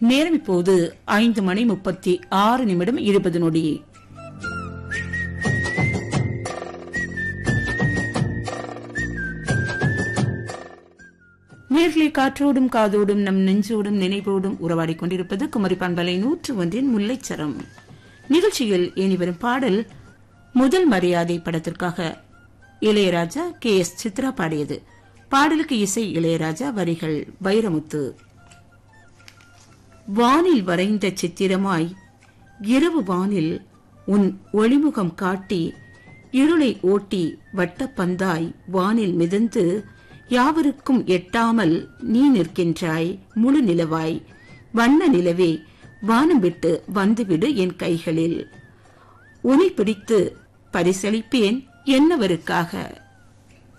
நேரம் இப்போது ஐந்து மணி முப்பத்தி ஆறு நிமிடம் இருபது நொடி நேர்களை காற்றோடும் காதோடும் நம் நெஞ்சோடும் நினைவோடும் உறவாடிக் கொண்டிருப்பது குமரி பண்பலை நூற்று ஒன்றின் முல்லைச்சரம் நிகழ்ச்சியில் இனி வரும் பாடல் முதல் மரியாதை படத்திற்காக இளையராஜா கே எஸ் சித்ரா பாடியது பாடலுக்கு இசை இளையராஜா வரிகள் வைரமுத்து வானில் வரைந்த சித்திரமாய் இரவு வானில் உன் ஒளிமுகம் காட்டி இருளை ஓட்டி வட்டப்பந்தாய் வானில் மிதந்து யாவருக்கும் எட்டாமல் நீ நிற்கின்றாய் முழு நிலவாய் வண்ண நிலவே வானம் விட்டு வந்துவிடு என் கைகளில் உனை பிடித்து பரிசளிப்பேன் என்னவருக்காக